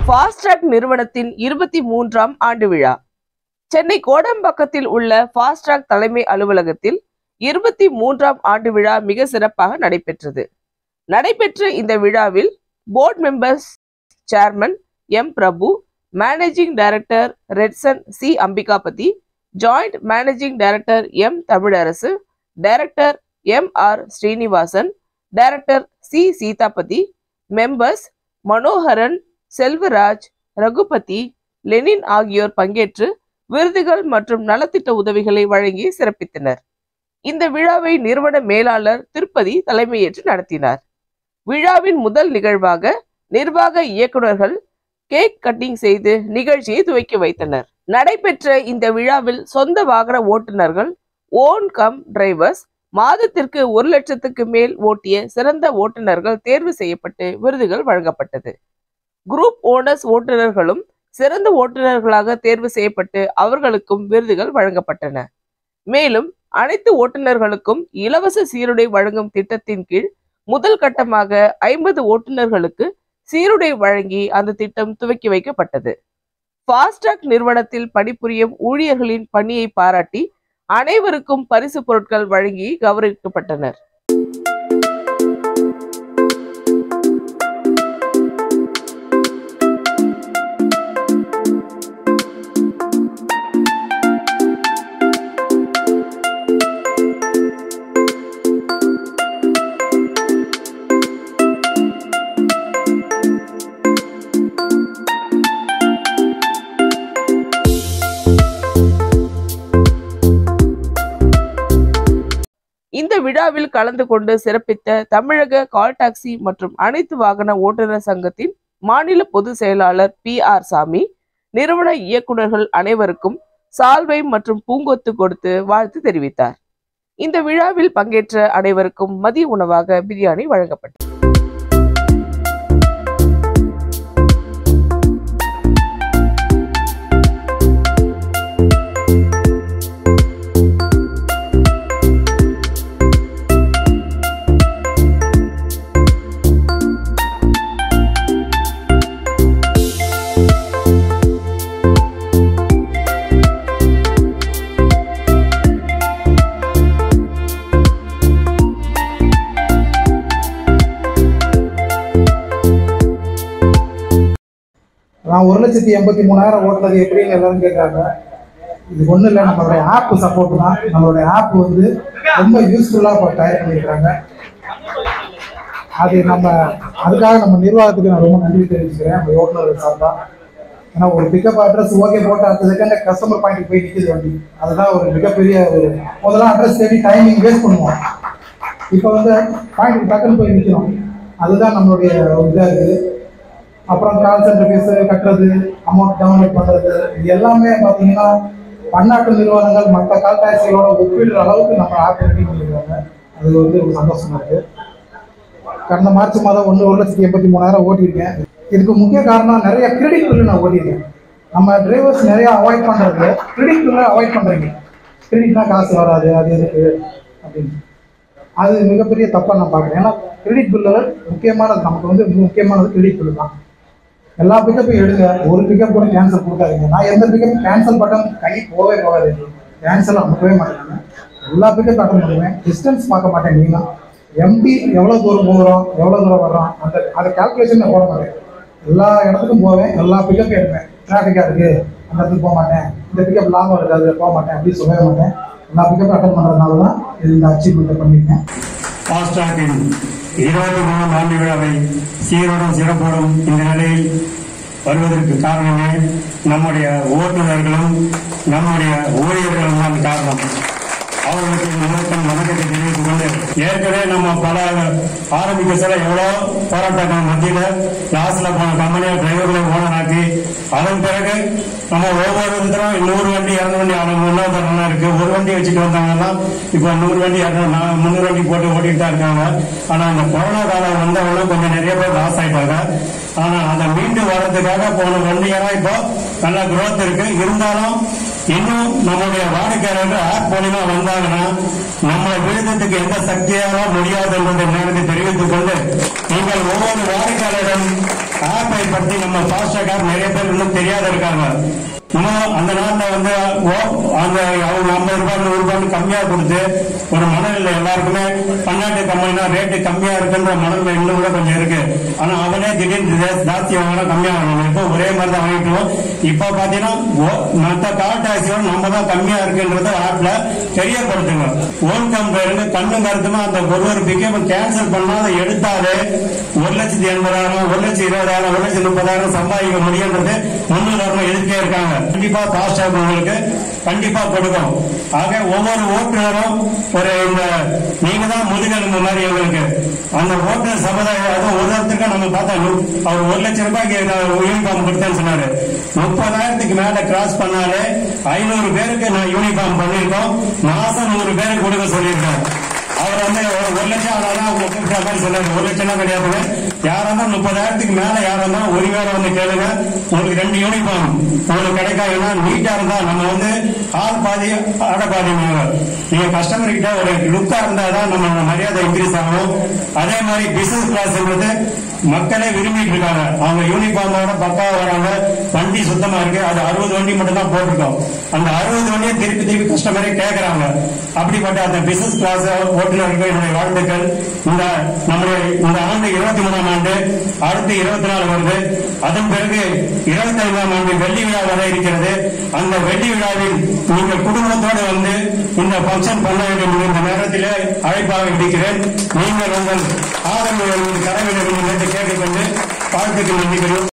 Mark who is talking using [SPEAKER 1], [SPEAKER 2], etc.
[SPEAKER 1] Fastrack நிறுவனத்தின் இருபத்தி மூன்றாம் ஆண்டு விழா சென்னை கோடம்பாக்கத்தில் உள்ள ஃபாஸ்ட்ராக் தலைமை அலுவலகத்தில் இருபத்தி மூன்றாம் ஆண்டு விழா மிக சிறப்பாக நடைபெற்றது நடைபெற்ற இந்த விழாவில் board members chairman M Prabhu managing director Redson C Ambikapathi joint managing director M Tamilarasu director M R Srinivasan director C Seethapathi members Manoharan Selvaraj Ragupathi Lenin ஆகியோர் பங்கேற்று விருதுகள் மற்றும் நலத்திட்ட உதவிகளை வழங்கி சிறப்பித்தனர் இந்த விழாவை நிறுவன மேலாளர் திருப்பதி தலைமையேற்று நடத்தினார் விழாவின் முதல் நிகழ்வாக நிர்வாக இயக்குநர்கள் கேக் கட்டிங் செய்து நிகழ்ச்சியை துவக்கி வைத்தனர் நடைபெற்ற இந்த விழாவில் சொந்த வாகன ஓட்டுநர்கள் ஓன் கம் டிரைவர்ஸ் மாதத்திற்கு ஒரு லட்சத்துக்கு மேல் ஓட்டிய சிறந்த ஓட்டுநர்கள் தேர்வு செய்யப்பட்டு விருதுகள் வழங்கப்பட்டது குரூப் ஓனர்ஸ் ஓட்டுநர்களும் சிறந்த ஓட்டுநர்களாக தேர்வு செய்யப்பட்டு அவர்களுக்கும் விருதுகள் வழங்கப்பட்டன மேலும் அனைத்து ஓட்டுநர்களுக்கும் இலவச சீருடை வழங்கும் திட்டத்தின் கீழ் முதல் கட்டமாக ஐம்பது ஓட்டுநர்களுக்கு சீருடை வழங்கி அந்த திட்டம் துவக்கி வைக்கப்பட்டது ஃபாஸ்டாக் நிறுவனத்தில் பணிபுரியும் ஊழியர்களின் பணியை பாராட்டி அனைவருக்கும் பரிசு பொருட்கள் வழங்கி கௌரவிக்கப்பட்டனர் இந்த விழாவில் கலந்து கொண்டு சிறப்பித்த தமிழக கால் டாக்ஸி மற்றும் அனைத்து வாகன ஓட்டுநர் சங்கத்தின் மாநில பொதுச் செயலாளர் பி ஆர் சாமி நிறுவன இயக்குநர்கள் அனைவருக்கும் சால்வை மற்றும் பூங்கொத்து கொடுத்து வாழ்த்து தெரிவித்தார் இந்த விழாவில் பங்கேற்ற அனைவருக்கும் மதிய உணவாக பிரியாணி வழங்கப்பட்டது
[SPEAKER 2] நான் ஒரு லட்சத்தி எண்பத்தி மூணாயிரம் ஓட்டுனது எப்படின்னு எல்லாரும் கேட்குறாங்க இது ஒன்றும் இல்லை நம்மளுடைய ஆப் சப்போர்ட் தான் நம்மளுடைய ஆப் வந்து ரொம்ப யூஸ்ஃபுல்லாக இப்போ தயார் பண்ணியிருக்கிறாங்க அது நம்ம அதுக்காக நம்ம நிர்வாகத்துக்கு நான் ரொம்ப நன்றி தெரிவிச்சுக்கிறேன் நம்ம ஓட்டுநர்கள் சார்பா ஏன்னா ஒரு பிக்கப் அட்ரஸ் ஓகே போட்டு அடுத்த செகண்ட் கஸ்டமர் பாயிண்ட்டுக்கு போய் நிற்கிது வண்டி அதுதான் ஒரு மிகப்பெரிய ஒரு முதல்ல அட்ரஸ் தேடி டைமிங் வேஸ்ட் பண்ணுவோம் இப்போ வந்து பாயிண்ட்டுக்கு டக்குன்னு போய் நிற்கிறோம் அதுதான் நம்மளுடைய ஒரு இதாக இருக்குது அப்புறம் கால் சென்டர் ஃபீஸ் கட்டுறது அமௌண்ட் டவுன்லோட் பண்ணுறது இது எல்லாமே பார்த்தீங்கன்னா பன்னாட்டு நிறுவனங்கள் மற்ற கால் டாக்ஸிகளோட ஒப்பிடுற அளவுக்கு நம்ம ஆப் ரெடி பண்ணியிருக்காங்க அது வந்து ஒரு சந்தோஷமா இருக்கு கடந்த மார்ச் மாதம் ஒன்று ஒரு லட்சத்தி எண்பத்தி மூணாயிரம் ஓட்டியிருக்கேன் இதுக்கு முக்கிய காரணம் நிறைய கிரெடிட் பில்லு நான் ஓட்டியிருக்கேன் நம்ம டிரைவர்ஸ் நிறைய அவாய்ட் பண்ணுறது கிரெடிட் பில்லை அவாய்ட் பண்ணுறீங்க கிரெடிட்னா காசு வராது அது எதுக்கு அப்படின்னு அது மிகப்பெரிய தப்பாக நான் பார்க்குறேன் ஏன்னா கிரெடிட் பில்லு முக்கியமானது நமக்கு வந்து முக்கியமானது கிரெடிட் பில்லு தான் எல்லா பிக்கப்பும் எடுங்க ஒரு பிக்கப் கூட கேன்சல் கொடுக்காதீங்க நான் எந்த பிக்கப் கேன்சல் பட்டன் கை போகவே போகாது கேன்சல் அனுப்பவே மாட்டேங்க எல்லா பிக்கப் அட்டன் பண்ணுவேன் டிஸ்டன்ஸ் பார்க்க மாட்டேன் நீங்க எம்டி எவ்வளோ தூரம் போகிறோம் எவ்வளோ தூரம் வர்றோம் அந்த அதை கால்குலேஷன் நான் போட மாட்டேன் எல்லா இடத்துக்கும் போவேன் எல்லா பிக்கப்பும் எடுப்பேன் டிராஃபிக்காக இருக்குது அந்த இடத்துக்கு போக மாட்டேன் இந்த பிக்கப் லாபம் இருக்காது போக மாட்டேன் அப்படின்னு சொல்லவே மாட்டேன் எல்லா பிக்கப் அட்டன் பண்ணுறதுனால தான் இது இந்த அச்சீவ்மெண்ட்டை பண்ணியிருக்கேன்
[SPEAKER 3] ஃபாஸ்டாகின் இருபத்தி மூணாம் ஆண்டு விழாவை சீரோடும் சிறப்போடும் இந்த நிலையில் வருவதற்கு காரணமே நம்முடைய ஓட்டுநர்களும் நம்முடைய ஊழியர்களும் தான் காரணம் அவர்களுக்கு இந்த வணக்கம் வணக்கத்தை தெரிவித்துக் கொண்டு ஏற்கனவே நம்ம பல ஆரம்பிக்க சில எவ்வளோ போராட்டங்கள் மத்தியில லாஸ்ட்ல போன கம்பெனியை டிரைவர்களை ஓனராக்கி அதன் பிறகு நம்ம ஒவ்வொரு தரம் நூறு வண்டி இரநூறு வண்டி அவங்க முன்னோட்டம்லாம் இருக்கு ஒரு வண்டி வச்சுட்டு வந்தாங்கன்னா இப்போ நூறு வண்டி இரநூறு நா- முந்நூறு வண்டி போட்டு ஓட்டிட்டு தான் இருக்காங்க ஆனா அந்த கொரோனா காலம் வந்தவங்களும் கொஞ்சம் நிறைய பேர் லாஸ் ஆயிட்டாங்க ஆனா அந்த மீண்டு வர்றதுக்காக போன ஒன் இயரா இப்போ நல்ல growth இருக்கு இருந்தாலும் இன்னும் நம்முடைய வாடிக்கையாளர்கள் ஆப் மூலியமா வந்தாங்கன்னா நம்மளை விழுந்ததுக்கு எந்த சக்தியாலும் முடியாது என்பதை நேரத்தை தெரிவித்துக் கொண்டு நீங்கள் ஒவ்வொரு வாடிக்கையாளரும் ஆப்பை பத்தி நம்ம ஃபாஸ்டாக் நிறைய பேர் இன்னும் தெரியாத இருக்காங்க இன்னும் அந்த நாட்டில் வந்து ஓ- அந்த அவங்க ஐம்பது ரூபாய் நூறு ரூபாய் கம்மியா கொடுத்து ஒரு மணல் எல்லாருக்குமே பன்னாட்டு கம்பெனினா ரேட்டு கம்மியா இருக்குன்ற மணல் இன்னும் கூட கொஞ்சம் இருக்கு ஆனா அவனே திடீர்னு ஜா- ஜாஸ்தி வாங்கினா கம்மியா வாங்கணும் இப்போ ஒரே மாதிரி தான் வாங்கிட்டோம் இப்போ பாத்தீங்கன்னா ஓ- மத்த கார் டாக்ஸியோட நம்ம தான் கம்மியா இருக்குன்றது ஆப்ல தெரியப்படுத்துங்க ஓன் கம்பெனி கண்ணு கருத்துமா அந்த ஒரு ஒரு பிக்கப் கேன்சல் பண்ணா அதை எடுத்தாலே ஒரு லட்சத்தி எண்பதாயிரம் ஒரு லட்சம் இருபதாயிரம் ஒரு லட்சம் முப்பதாயிரம் சம்பாதிக்க முடியுன்றது முன்னுதாரணம் எதிர்த்தே இருக்காங்க கண்டிப்பா ஃபாஸ்டாக் உங்களுக்கு கண்டிப்பா கொடுக்கும் ஆக ஒவ்வொரு ஓட்டுநரும் ஒரு இந்த நீங்க தான் முதுகெலும்பு மாதிரி எங்களுக்கு அந்த ஓட்டுநர் சமுதாயம் அதுவும் ஒரு ஒருத்தருக்கும் நம்ம பார்த்தா நூ- அவர் ஒரு லட்சம் ரூபாய்க்கு யூனிஃபார்ம் கொடுத்தேன்னு சொன்னாரு முப்பதாயிரத்துக்கு மேல கிராஸ் பண்ணாலே ஐநூறு பேருக்கு நான் யூனிஃபார்ம் பண்ணிருக்கோம் மாசம் நூறு பேருக்கு கொடுக்க சொல்லியிருக்கேன் அவர் வந்து ஒரு ஒரு லட்சம் ஆனாலும் அவங்க கூப்பிட்ட மாதிரி சொன்னாரு ஒரு லட்சம் கிடையாதுங்க யாரா இருந்தாலும் முப்பதாயிரத்துக்கு மேல யாரா இருந்தாலும் ஒரு வேலை வந்து கேளுங்க உங்களுக்கு ரெண்டு யூனிஃபார்ம் உங்களுக்கு கிடைக்காதுன்னா நீட்டா இருந்தா நம்ம வந்து ஆள் பாதி ஆட பாதி நீங்க கஸ்டமர் கிட்ட ஒரு லுக்கா இருந்தா தான் நம்ம மரியாதை இன்க்ரீஸ் ஆகும் அதே மாதிரி பிசினஸ் கிளாஸ்ன்றது மக்களே விரும்பிட்டு இருக்காங்க அவங்க யூனிஃபார்மோட பக்கா வராங்க வண்டி சுத்தமா இருக்கு அது அறுபது வண்டி மட்டும் தான் போட்டிருக்கோம் அந்த அறுபது வண்டியை திருப்பி திருப்பி கஸ்டமரே கேட்கறாங்க அப்படிப்பட்ட அந்த பிசினஸ் கிளாஸ் ஓட்டுநருக்கு என்னுடைய வாழ்த்துக்கள் இந்த நம்முடைய இந்த ஆண்டு இருபத்தி மூணாம் ஆண்டு அடுத்து இருபத்தி நாலு வருது அதன் பிறகு இருபத்தி ஐந்தாம் ஆண்டு வெள்ளி விழா வர இருக்கிறது அந்த வெள்ளி விழாவில் நீங்கள் குடும்பத்தோடு வந்து இந்த ஃபங்க்ஷன் பண்ண வேண்டும் இந்த நேரத்திலே அழைப்பாக விடுக்கிறேன் நீங்கள் உங்கள் ஆதரவு தர வேண்டும் என்று கேட்டுக்கொண்டு வாழ்த்துக்கள் நன்றி